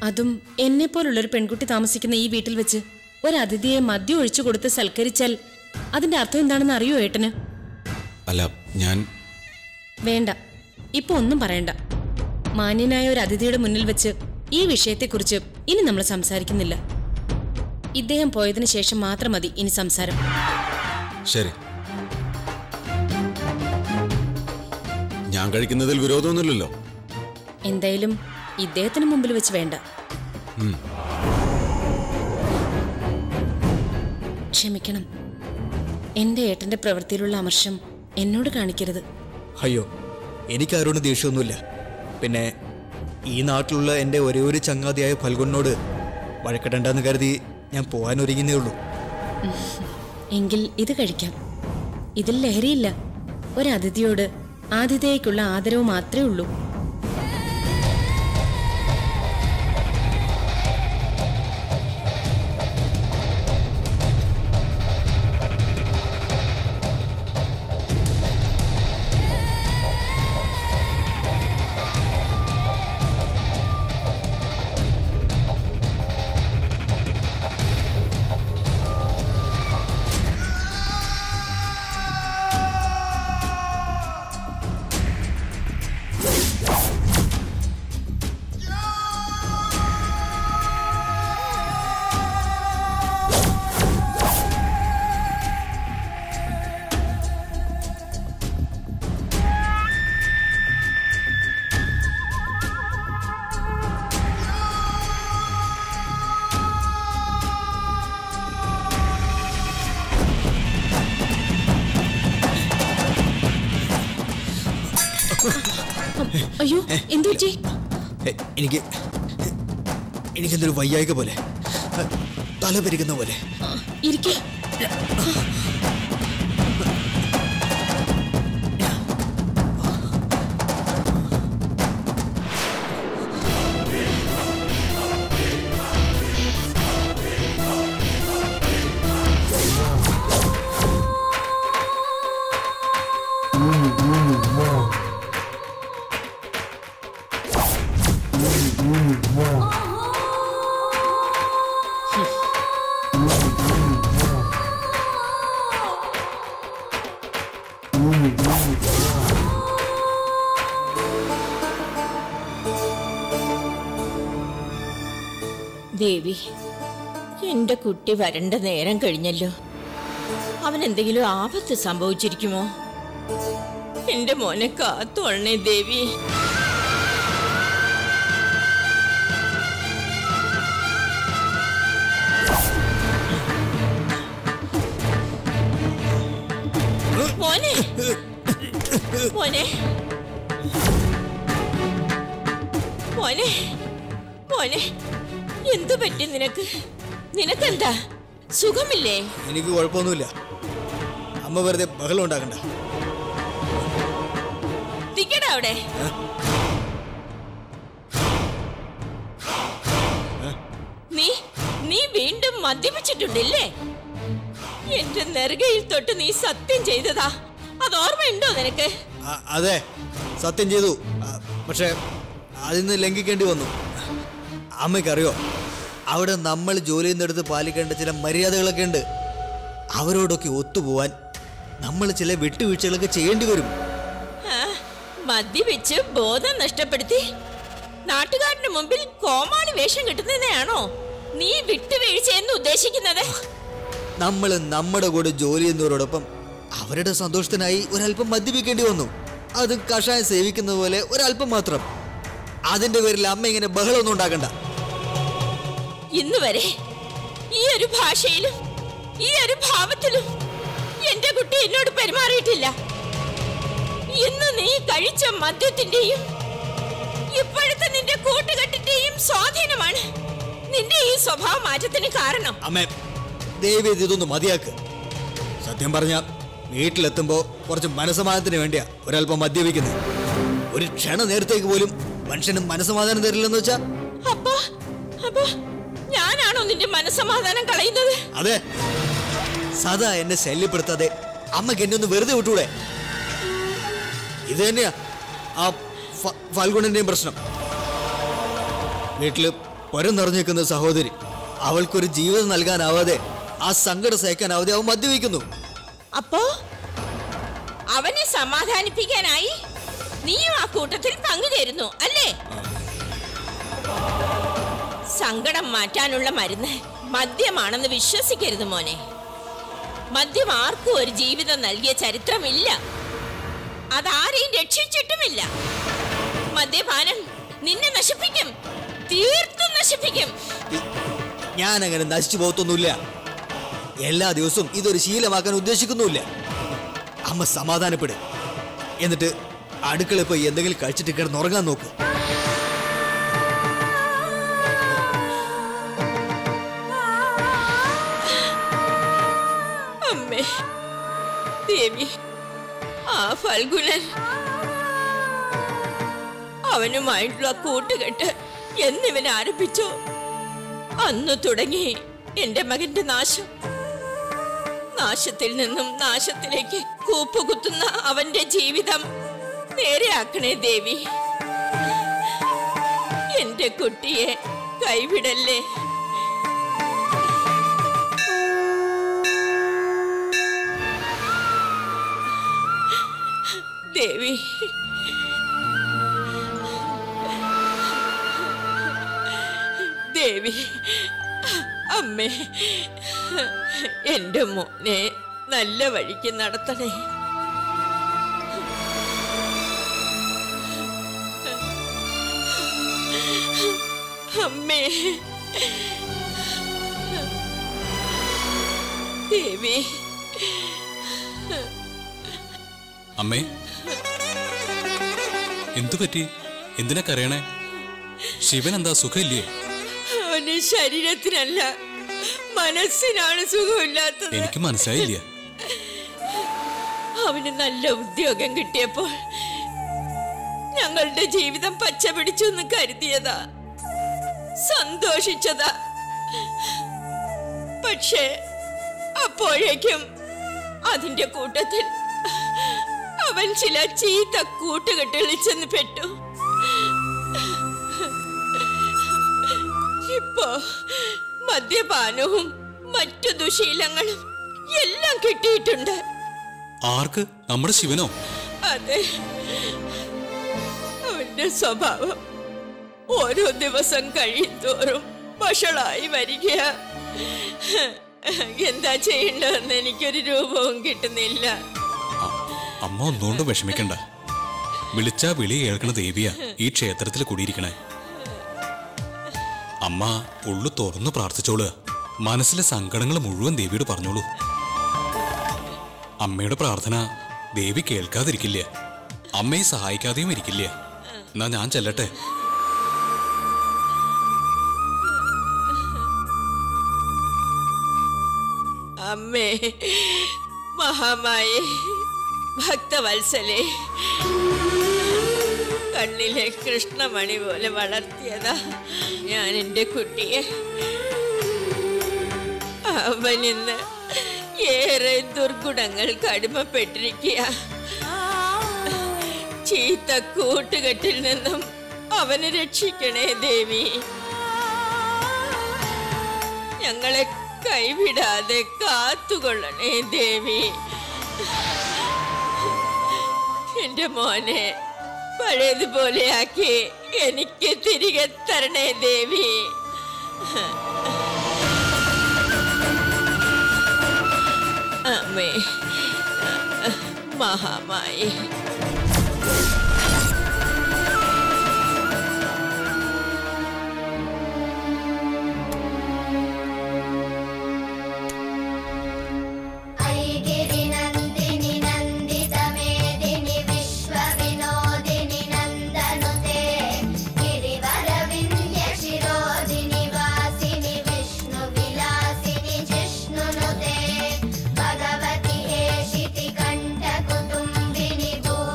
അതും എന്നെ പോലുള്ളൊരു പെൺകുട്ടി താമസിക്കുന്ന ഈ വീട്ടിൽ വെച്ച് ഒരു അതിഥിയെ മദ്യം ഒഴിച്ചു കൊടുത്ത് സൽക്കരിച്ചാൽ അതിന്റെ അർത്ഥം എന്താണെന്ന് അറിയോ ഏട്ടന് അല്ല ഞാൻ വേണ്ട ഇപ്പൊ ഒന്നും പറയണ്ട മാന്യനായ ഒരു അതിഥിയുടെ മുന്നിൽ വെച്ച് ഈ വിഷയത്തെക്കുറിച്ച് ഇനി നമ്മൾ സംസാരിക്കുന്നില്ല ഇദ്ദേഹം പോയതിനു ശേഷം മാത്രം മതി ഇനി സംസാരം ശരി ഞാൻ കഴിക്കുന്നതിൽ വിരോധമൊന്നുമില്ലല്ലോ എന്തായാലും ഇദ്ദേഹത്തിന് മുമ്പിൽ വെച്ച് വേണ്ട ക്ഷമിക്കണം എന്റെ ഏട്ടന്റെ പ്രവൃത്തിയിലുള്ള അമർഷം എന്നോട് കാണിക്കരുത് അയ്യോ എനിക്കാരോടും ദേഷ്യമൊന്നുമില്ല പിന്നെ ഈ നാട്ടിലുള്ള എൻ്റെ ഒരേ ഒരു ചങ്ങാതിയായ ഫൽഗുനോട് വഴക്കിടണ്ടെന്ന് കരുതി ഞാൻ പോകാൻ ഒരുങ്ങുന്നേ ഉള്ളൂ എങ്കിൽ ഇത് കഴിക്കാം ഇതിൽ ലഹരിയില്ല ഒരു അതിഥിയോട് ആതിഥേയക്കുള്ള ആദരവ് മാത്രമേ ഉള്ളൂ അയ്യോ എന്തു പറ്റി ഹെ, എനിക്ക് എനിക്കെന്തൊരു വയ്യായിക പോലെ തല പെരുക്കുന്ന പോലെ ഇരിക്കേ ദേവി എന്റെ കുട്ടി വരണ്ട നേരം കഴിഞ്ഞല്ലോ അവൻ എന്തെങ്കിലും ആപത്ത് സംഭവിച്ചിരിക്കുമോ എന്റെ മോനെ കാത്തോളണേ ദേവി മോനെ മോനെ മോനെ മോനെ എന്തു പറ്റി നിനക്ക് നിനക്കെന്താ സുഖമില്ലേ എനിക്ക് കുഴപ്പമൊന്നുമില്ല അമ്മ വെറുതെ ബഹളം ഉണ്ടാക്കണ്ട നിക്കടാ അവിടെ നീ നീ വീണ്ടും മദ്യപിച്ചിട്ടുണ്ടല്ലേ എന്റെ നെറുകയിൽ തൊട്ട് നീ സത്യം ചെയ്തതാ അത് ഓർമ്മയുണ്ടോ നിനക്ക് അ- അതെ സത്യം ചെയ്തു അ, പക്ഷേ അതിന്ന് ലംഘിക്കേണ്ടി വന്നു അമ്മയ്ക്കറിയോ അവിടെ നമ്മൾ ജോലി ചെയ്യുന്നിടത്ത് പാലിക്കേണ്ട ചില മര്യാദകളൊക്കെ ഉണ്ട് അവരോടൊക്കെ ഒത്തുപോവാൻ നമ്മൾ ചില വിട്ടുവീഴ്ചകളൊക്കെ ചെയ്യേണ്ടി വരും ആ, മദ്യപിച്ച് ബോധം നഷ്ടപ്പെടുത്തി നാട്ടുകാരുടെ മുമ്പിൽ കോമാളി വേഷം കിട്ടുന്നതിനെയാണോ നീ വിട്ടുവീഴ്ചയെന്ന് ഉദ്ദേശിക്കുന്നത് നമ്മൾ നമ്മുടെ കൂടെ ജോലി ചെയ്യുന്നവരോടൊപ്പം അവരുടെ സന്തോഷത്തിനായി ഒരല്പം മദ്യപിക്കേണ്ടി വന്നു അത് കഷായം സേവിക്കുന്ന പോലെ ഒരല്പം മാത്രം അതിന്റെ പേരിൽ അമ്മ ഇങ്ങനെ ബഹളമൊന്നും ഉണ്ടാക്കണ്ട ഇന്ന് വരെ ഈ ഒരു ഭാഷയിലും ഈ ഒരു ഭാവത്തിലും എന്റെ കുട്ടി എന്നോട് പെരുമാറിയിട്ടില്ല ഇന്ന് നീ കഴിച്ച മദ്യത്തിന്റെയും ഇപ്പോഴത്തെ നിന്റെ കൂട്ടുകെട്ടിന്റെയും സ്വാധീനമാണ് നിന്റെ ഈ സ്വഭാവ മാറ്റത്തിന് കാരണം അമ്മേ ദയവ് ഇതൊന്ന് മതിയാക്ക് സത്യം പറഞ്ഞ വീട്ടിലെത്തുമ്പോ കുറച്ച് മനസമാധാനത്തിന് വേണ്ടിയാ ഒരല്പം മദ്യപിക്കുന്നത് ഒരു ക്ഷണ നേരത്തേക്ക് പോലും മനുഷ്യന് മനസമാധാനം തരില്ലെന്ന് വെച്ചാ അപ്പൊ അപ്പൊ ഞാനാണോ നിന്റെ മനസ്സമാധാനം കളയുന്നത് അതെ സദാ എന്നെ ശല്യപ്പെടുത്താതെ അമ്മക്ക് എന്നെ ഒന്ന് വെറുതെ വിട്ടൂടെ ഇത് തന്നെയാ ആ ഫ- ഫൽഗുണന്റെയും പ്രശ്നം വീട്ടില് പുരം നിറഞ്ഞു നിൽക്കുന്ന സഹോദരി അവൾക്കൊരു ജീവിതം നൽകാനാവാതെ ആ സങ്കടം സഹിക്കാനാവാതെ അവൻ മദ്യപിക്കുന്നു അപ്പോ അവനെ സമാധാനിപ്പിക്കാനായി നീയും ആ കൂട്ടത്തിൽ പങ്കുചേരുന്നു അല്ലേ സങ്കടം മാറ്റാനുള്ള മരുന്ന് മദ്യമാണെന്ന് വിശ്വസിക്കരുത് മോനെ മദ്യം ആർക്കും ഒരു ജീവിതം നൽകിയ ചരിത്രമില്ല അതാരെയും രക്ഷിച്ചിട്ടുമില്ല മദ്യപാനം നിന്നെ നശിപ്പിക്കും തീർത്തും നശിപ്പിക്കും ഞാൻ അങ്ങനെ നശിച്ചു പോകത്തൊന്നുമില്ല എല്ലാ ദിവസവും ഇതൊരു ശീലമാക്കാൻ ഉദ്ദേശിക്കുന്നുമില്ല അമ്മ സമാധാനപ്പെട് എന്നിട്ട് അടുക്കളയിൽ പോയി എന്തെങ്കിലും കഴിച്ചിട്ട് കിടന്നുറങ്ങാൻ നോക്ക് അമ്മേ ദേവി ആ ഫൽഗുണൻ അവനുമായിട്ടുള്ള കൂട്ടുകെട്ട് എന്നിവൻ ആരംഭിച്ചോ അന്ന് തുടങ്ങി എന്റെ മകന്റെ നാശം നാശത്തിൽ നിന്നും നാശത്തിലേക്ക് കൂപ്പുകുത്തുന്ന അവന്റെ ജീവിതം നേരെയാക്കണേ ദേവി എന്റെ കുട്ടിയെ കൈവിടല്ലേ ദേവി ദേവി അമ്മേ എൻ്റെ മോനെ നല്ല വഴിക്ക് നടത്തണേ അമ്മേ ദേവി അമ്മേ എന്തു പറ്റി എന്തിനാ കരയണേ ശിവൻ എന്താ സുഖമില്ലേ അവന് ശരീരത്തിനല്ല മനസ്സിനാണ് സുഖമില്ലാത്തത് എനിക്ക് മനസ്സിലായില്ല അവന് നല്ല ഉദ്യോഗം കിട്ടിയപ്പോൾ ഞങ്ങളുടെ ജീവിതം പച്ച പിടിച്ചു എന്ന് കരുതിയതാ സന്തോഷിച്ചതാ പക്ഷേ അപ്പോഴേക്കും അതിന്റെ കൂട്ടത്തിൽ അവൻ ചില ചീത്ത കൂട്ടുകെട്ടുകളിൽ ചെന്ന് പെട്ടു ഇപ്പോ മദ്യപാനവും മറ്റു ദുശീലങ്ങളും എല്ലാം കിട്ടിയിട്ടുണ്ട് ആർക്ക് നമ്മുടെ ശിവനോ അതെ അവന്റെ സ്വഭാവം ഓരോ ദിവസം കഴിയുന്തോറും വഷളായി വരിക എന്താ ചെയ്യേണ്ടതെന്ന് എനിക്കൊരു രൂപവും കിട്ടുന്നില്ല അ- അമ്മ ഒന്നുകൊണ്ടും വിഷമിക്കണ്ട വിളിച്ചാ വിളി കേൾക്കണ ദേവിയാ ഈ ക്ഷേത്രത്തിൽ കുടിയിരിക്കണേ അമ്മ ഉള്ളു തുറന്നു പ്രാർത്ഥിച്ചോളൂ മനസ്സിലെ സങ്കടങ്ങൾ മുഴുവൻ ദേവിയോട് പറഞ്ഞോളൂ അമ്മയുടെ പ്രാർത്ഥന ദേവി കേൾക്കാതിരിക്കില്ല അമ്മയെ സഹായിക്കാതെയും ഇരിക്കില്ല എന്നാ ഞാൻ ചെല്ലട്ടെ അമ്മേ മഹാമായി ഭക്തവത്സലേ കണ്ണിലെ കൃഷ്ണമണി പോലെ വളർത്തിയതാ ഞാൻ എൻ്റെ കുട്ടിയെ അവൻ ഇന്ന് ഏറെ ദുർഗുണങ്ങൾക്ക് അടിമപ്പെട്ടിരിക്കുക ചീത്ത കൂട്ടുകെട്ടിൽ നിന്നും അവനെ രക്ഷിക്കണേ ദേവി ഞങ്ങളെ കൈവിടാതെ കാത്തുകൊള്ളണേ ദേവി എന്റെ മോനെ പഴയതുപോലെയാക്കി എനിക്ക് തിരികെ തരണേ ദേവി അമ്മേ മഹാമായി ऐगिरिनन्दिनि नन्दितमेदिनि विश्वविनोदिनि नन्दनुते गिरिवरविन्द्यशिरोदिनि वासिनि विष्णुविलासिनि जिष्णुनुते भगवति हेशितिकण्ठकुटुम्बिनि भू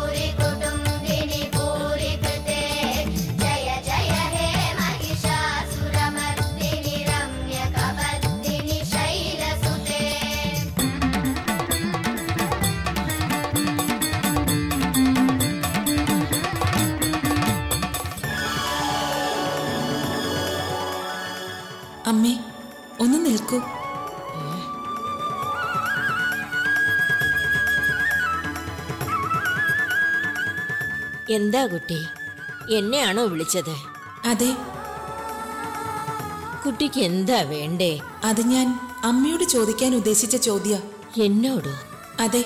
എന്താ കുട്ടി എന്നെയാണോ വിളിച്ചത് അതെ കുട്ടിക്ക് എന്താ വേണ്ടേ അത് ഞാൻ അമ്മയോട് ചോദിക്കാൻ ഉദ്ദേശിച്ച ചോദ്യ എന്നോടോ അതെ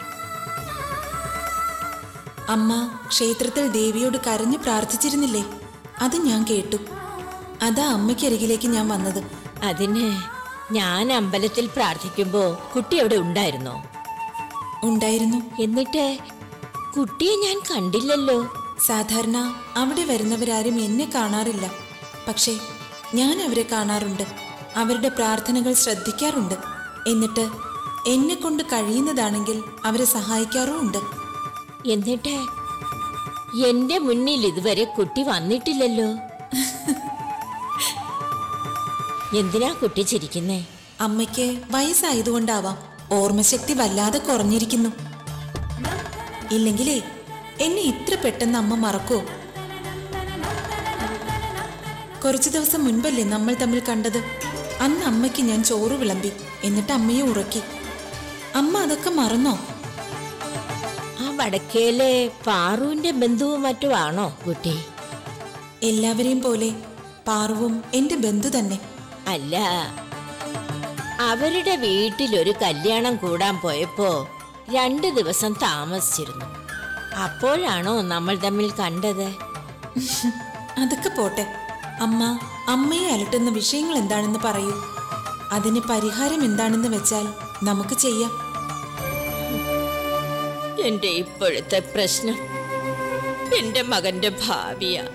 അമ്മ ക്ഷേത്രത്തിൽ ദേവിയോട് കരഞ്ഞു പ്രാർത്ഥിച്ചിരുന്നില്ലേ അത് ഞാൻ കേട്ടു അതാ അമ്മയ്ക്കരികിലേക്ക് ഞാൻ വന്നത് അതിന് ഞാൻ അമ്പലത്തിൽ പ്രാർത്ഥിക്കുമ്പോ കുട്ടി അവിടെ ഉണ്ടായിരുന്നോ ഉണ്ടായിരുന്നു എന്നിട്ട് കുട്ടിയെ ഞാൻ കണ്ടില്ലല്ലോ സാധാരണ അവിടെ വരുന്നവരാരും എന്നെ കാണാറില്ല പക്ഷേ ഞാൻ അവരെ കാണാറുണ്ട് അവരുടെ പ്രാർത്ഥനകൾ ശ്രദ്ധിക്കാറുണ്ട് എന്നിട്ട് എന്നെ കൊണ്ട് കഴിയുന്നതാണെങ്കിൽ അവരെ സഹായിക്കാറുമുണ്ട് എന്നിട്ട് എന്റെ മുന്നിൽ ഇതുവരെ കുട്ടി വന്നിട്ടില്ലല്ലോ എന്തിനാ കുട്ടി ചിരിക്കുന്നേ അമ്മയ്ക്ക് വയസ്സായതുകൊണ്ടാവാം ഓർമ്മശക്തി വല്ലാതെ കുറഞ്ഞിരിക്കുന്നു ഇല്ലെങ്കിലേ എന്നെ ഇത്ര പെട്ടെന്ന് അമ്മ മറക്കോ കുറച്ചു ദിവസം മുൻപല്ലേ നമ്മൾ തമ്മിൽ കണ്ടത് അന്ന് അമ്മയ്ക്ക് ഞാൻ ചോറ് വിളമ്പി എന്നിട്ട് അമ്മയെ ഉറക്കി അമ്മ അതൊക്കെ മറന്നോ ആ വടക്കേലെ പാറുവിന്റെ ബന്ധുവും മറ്റുമാണോ കുട്ടി എല്ലാവരെയും പോലെ പാർവും എന്റെ ബന്ധു തന്നെ അല്ല അവരുടെ വീട്ടിലൊരു കല്യാണം കൂടാൻ പോയപ്പോ രണ്ടു ദിവസം താമസിച്ചിരുന്നു അപ്പോഴാണോ നമ്മൾ തമ്മിൽ കണ്ടത് അതൊക്കെ പോട്ടെ അമ്മ അമ്മയെ അലട്ടുന്ന വിഷയങ്ങൾ എന്താണെന്ന് പറയൂ അതിന് പരിഹാരം എന്താണെന്ന് വെച്ചാൽ നമുക്ക് ചെയ്യാം എന്റെ ഇപ്പോഴത്തെ പ്രശ്നം എന്റെ മകന്റെ ഭാവിയാ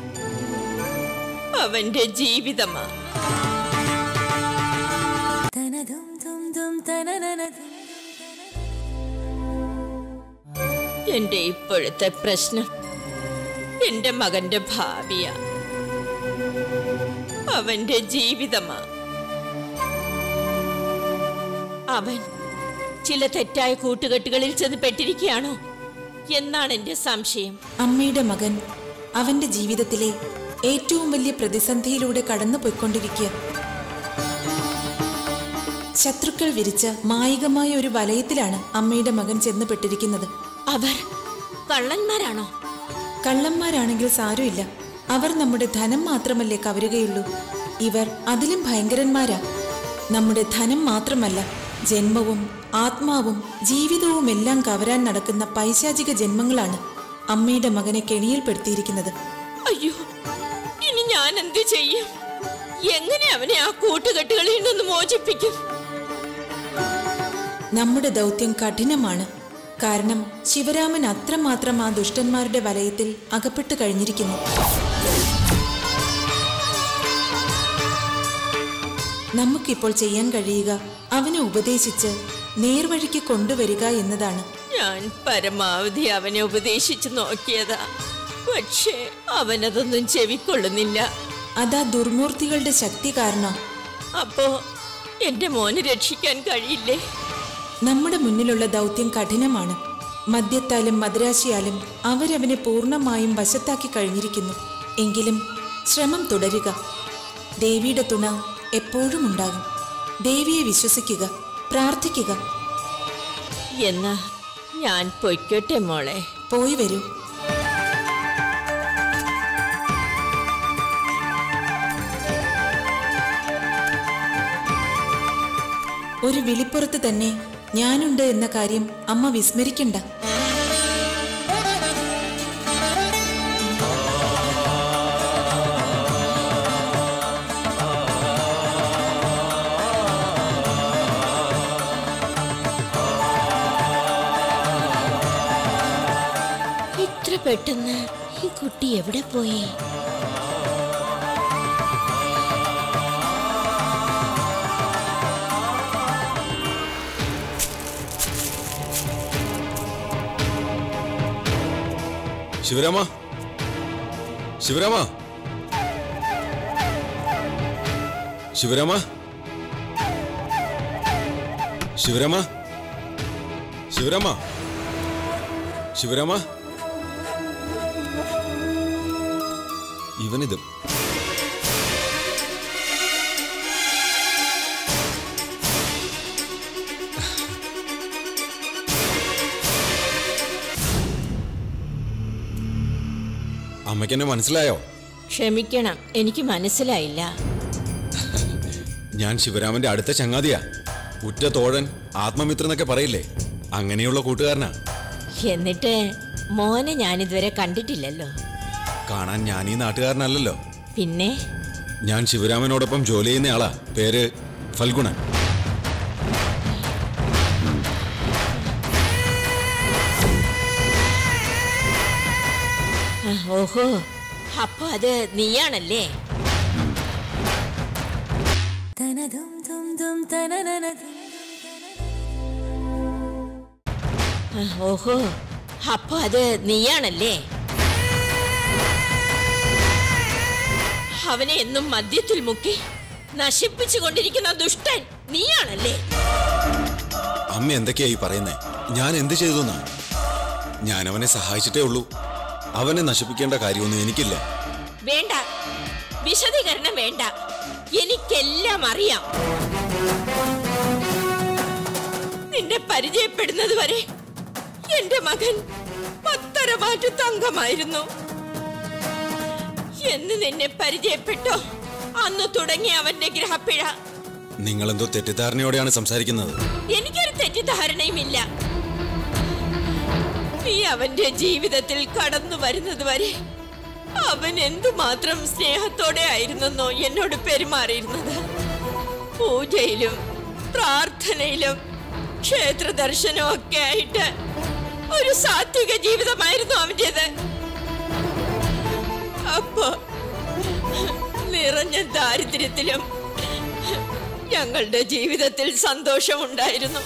അവന്റെ ജീവിതമാ എന്റെ ഇപ്പോഴത്തെ പ്രശ്നം എന്റെ മകന്റെ ഭാവിയാ അവന്റെ ജീവിതമാ അവൻ ചില തെറ്റായ കൂട്ടുകെട്ടുകളിൽ ചെന്ന് പെട്ടിരിക്കുകയാണോ എന്നാണ് എന്റെ സംശയം അമ്മയുടെ മകൻ അവന്റെ ജീവിതത്തിലെ ഏറ്റവും വലിയ പ്രതിസന്ധിയിലൂടെ കടന്നു പോയിക്കൊണ്ടിരിക്കുക ശത്രുക്കൾ വിരിച്ച മായികമായ ഒരു വലയത്തിലാണ് അമ്മയുടെ മകൻ ചെന്നുപെട്ടിരിക്കുന്നത് അവർ കള്ളന്മാരാണോ കള്ളന്മാരാണെങ്കിൽ സാരമില്ല അവർ നമ്മുടെ ധനം മാത്രമല്ലേ കവരുകയുള്ളൂ ഇവർ അതിലും ഭയങ്കരന്മാരാ നമ്മുടെ ധനം മാത്രമല്ല ജന്മവും ആത്മാവും ജീവിതവും എല്ലാം കവരാൻ നടക്കുന്ന പൈശാചിക ജന്മങ്ങളാണ് അമ്മയുടെ മകനെ കെണിയിൽപ്പെടുത്തിയിരിക്കുന്നത് അയ്യോ ഇനി ഞാൻ എന്ത് ചെയ്യും എങ്ങനെ അവനെ ആ കൂട്ടുകെട്ടുകളിൽ നിന്ന് മോചിപ്പിക്കും നമ്മുടെ ദൗത്യം കഠിനമാണ് കാരണം ശിവരാമൻ അത്രമാത്രം ആ ദുഷ്ടന്മാരുടെ വലയത്തിൽ അകപ്പെട്ടു കഴിഞ്ഞിരിക്കുന്നു നമുക്കിപ്പോൾ ചെയ്യാൻ കഴിയുക അവനെ ഉപദേശിച്ച് നേർവഴിക്ക് കൊണ്ടുവരിക എന്നതാണ് ഞാൻ പരമാവധി അവനെ ഉപദേശിച്ചു നോക്കിയതാ പക്ഷേ അവനതൊന്നും ചെവിക്കൊള്ളുന്നില്ല അതാ ദുർമൂർത്തികളുടെ ശക്തി കാരണം അപ്പോ എന്റെ മോനെ രക്ഷിക്കാൻ കഴിയില്ലേ നമ്മുടെ മുന്നിലുള്ള ദൗത്യം കഠിനമാണ് മദ്യത്താലും മദ്രാശിയാലും അവരവനെ പൂർണ്ണമായും വശത്താക്കി കഴിഞ്ഞിരിക്കുന്നു എങ്കിലും ശ്രമം തുടരുക ദേവിയുടെ തുണ എപ്പോഴും ഉണ്ടാകും ദേവിയെ വിശ്വസിക്കുക പ്രാർത്ഥിക്കുക എന്നാ ഞാൻ പൊയ്ക്കോട്ടെ മോളെ പോയി വരൂ ഒരു വിളിപ്പുറത്ത് തന്നെ ഞാനുണ്ട് എന്ന കാര്യം അമ്മ വിസ്മരിക്കണ്ട ഇത്ര പെട്ടെന്ന് ഈ കുട്ടി എവിടെ പോയി ശിവരാമ ശിവരാമ ശിവരാമ ശിവരാമ ശിവരാമ ശിവരാമ ഇവനിത് അമ്മയ്ക്ക് എന്നെ മനസ്സിലായോ ക്ഷമിക്കണം എനിക്ക് മനസ്സിലായില്ല ഞാൻ ശിവരാമന്റെ അടുത്ത ചങ്ങാതിയാ ഉറ്റ തോഴൻ ആത്മമിത്രൻ എന്നൊക്കെ പറയില്ലേ അങ്ങനെയുള്ള കൂട്ടുകാരനാ എന്നിട്ട് മോനെ ഞാനിതുവരെ കണ്ടിട്ടില്ലല്ലോ കാണാൻ ഞാൻ ഈ നാട്ടുകാരനല്ലല്ലോ പിന്നെ ഞാൻ ശിവരാമനോടൊപ്പം ജോലി ചെയ്യുന്നയാളാ പേര് ഫൽഗുണൻ ആ, ഓഹോ അപ്പൊ അത് നീയാണല്ലേ ആ, ഓഹോ അപ്പൊ അത് നീയാണല്ലേ അവനെ എന്നും മദ്യത്തിൽ മുക്കി നശിപ്പിച്ചു കൊണ്ടിരിക്കുന്ന ദുഷ്ടൻ നീയാണല്ലേ അമ്മ എന്തൊക്കെയാ ഈ പറയുന്നേ ഞാൻ എന്ത് ചെയ്തു എന്നാ ഞാൻ അവനെ സഹായിച്ചിട്ടേ ഉള്ളൂ അവനെ നശിപ്പിക്കേണ്ട കാര്യമൊന്നും എനിക്കില്ല വേണ്ട വിശദീകരണം വേണ്ട എനിക്കെല്ലാം അറിയാം നിന്നെ പരിചയപ്പെടുന്നത് വരെ എന്റെ മകൻ പത്തരമാറ്റു തങ്കമായിരുന്നു എന്ന് നിന്നെ പരിചയപ്പെട്ടോ അന്ന് തുടങ്ങിയ അവന്റെ ഗ്രഹപ്പിഴ നിങ്ങളെന്തോ തെറ്റിദ്ധാരണയോടെയാണ് സംസാരിക്കുന്നത് എനിക്കൊരു തെറ്റിദ്ധാരണയുമില്ല നീ അവന്റെ ജീവിതത്തിൽ കടന്നു വരുന്നത് വരെ അവൻ എന്തുമാത്രം സ്നേഹത്തോടെ ആയിരുന്നെന്നോ എന്നോട് പെരുമാറിയിരുന്നത് പൂജയിലും പ്രാർത്ഥനയിലും ക്ഷേത്ര ദർശനവും ഒക്കെ ആയിട്ട് ഒരു സാത്വിക ജീവിതമായിരുന്നു അവൻ്റെത് അപ്പോ നിറഞ്ഞ ദാരിദ്ര്യത്തിലും ഞങ്ങളുടെ ജീവിതത്തിൽ സന്തോഷമുണ്ടായിരുന്നു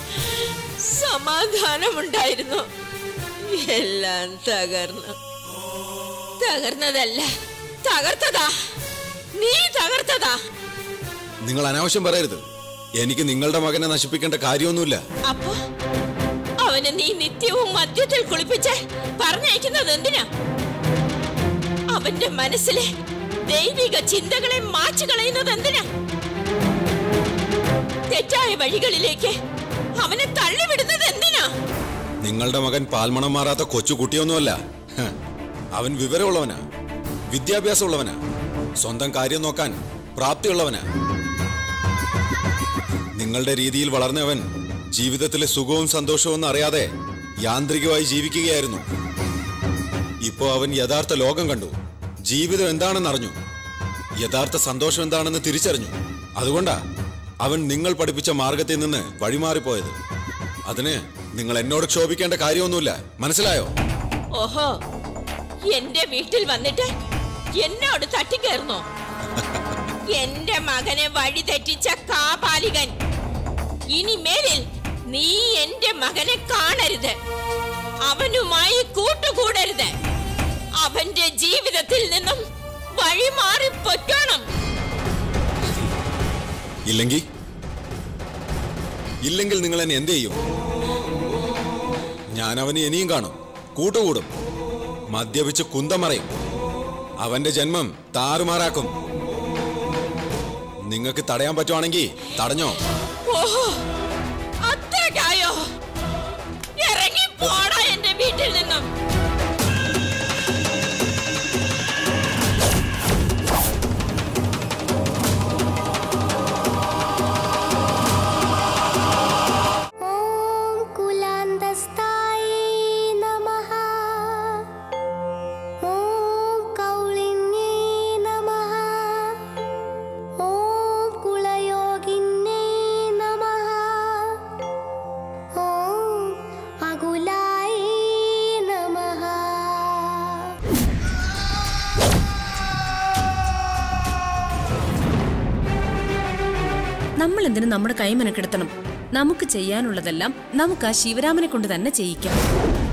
സമാധാനമുണ്ടായിരുന്നു എല്ലാം തകർന്നു തകർന്നതല്ല തകർത്തതാ നീ തകർത്തതാ നിങ്ങൾ അനാവശ്യം പറയരുത് എനിക്ക് നിങ്ങളുടെ മകനെ നശിപ്പിക്കേണ്ട കാര്യമൊന്നുമില്ല അപ്പൊ അവനെ നീ നിത്യവും മദ്യത്തിൽ കുളിപ്പിച്ച് പറഞ്ഞയക്കുന്നത് എന്തിനാ അവന്റെ മനസ്സിലെ ദൈവിക ചിന്തകളെ മാച്ചു കളയുന്നത് എന്തിനാ തെറ്റായ വഴികളിലേക്ക് അവനെ തള്ളിവിടുന്നത് എന്തിനാ നിങ്ങളുടെ മകൻ പാൽമണം മാറാത്ത കൊച്ചു കുട്ടിയൊന്നുമല്ല ഹ്. അവൻ വിവരമുള്ളവനാ വിദ്യാഭ്യാസമുള്ളവനാ സ്വന്തം കാര്യം നോക്കാൻ പ്രാപ്തിയുള്ളവനാ നിങ്ങളുടെ രീതിയിൽ വളർന്നവൻ ജീവിതത്തിലെ സുഖവും സന്തോഷവും ഒന്നും അറിയാതെ യാന്ത്രികമായി ജീവിക്കുകയായിരുന്നു ഇപ്പോ അവൻ യഥാർത്ഥ ലോകം കണ്ടു ജീവിതം എന്താണെന്ന് അറിഞ്ഞു യഥാർത്ഥ സന്തോഷം എന്താണെന്ന് തിരിച്ചറിഞ്ഞു അതുകൊണ്ടാ അവൻ നിങ്ങൾ പഠിപ്പിച്ച മാർഗത്തിൽ നിന്ന് വഴിമാറിപ്പോയത് അതിന് നിങ്ങൾ എന്നോട് ക്ഷോഭിക്കേണ്ട കാര്യമൊന്നുമില്ല മനസ്സിലായോ ഓഹോ എന്റെ വീട്ടിൽ വന്നിട്ട് എന്നോട് തട്ടിക്കേറുന്നോ എന്റെ മകനെ വഴി തെറ്റിച്ച കാപാലികൻ ഇനി മേലിൽ നീ എന്റെ മകനെ കാണരുത് അവനുമായി കൂട്ടുകൂടരുത് അവന്റെ ജീവിതത്തിൽ നിന്നും വഴിമാറി പൊറ്റണം ഇല്ലെങ്കിൽ ഇല്ലെങ്കിൽ നിങ്ങൾ എന്നെ എന്ത് ചെയ്യും ഞാൻ അവനെ ഇനിയും കാണും കൂട്ടുകൂടും മദ്യപിച്ച് കുന്തമറയും അവന്റെ ജന്മം താറുമാറാക്കും നിങ്ങൾക്ക് തടയാൻ പറ്റുവാണെങ്കിൽ തടഞ്ഞോ ഓഹോ അത്രക്കായോ ഇറങ്ങി പോടാ എന്റെ വീട്ടിൽ നിന്നും ॐ कुलान्तस्तायै नमः ॐ कौलिन्यै नमः ॐ कुलयोगिन्यै नमः ॐ अकुलाय नमः നമ്മൾ എന്തിനു നമ്മുടെ കൈ മെനക്കെടുത്തണം നമുക്ക് ചെയ്യാനുള്ളതെല്ലാം നമുക്ക് ആ ശിവരാമനെ കൊണ്ട് തന്നെ ചെയ്യിക്കാം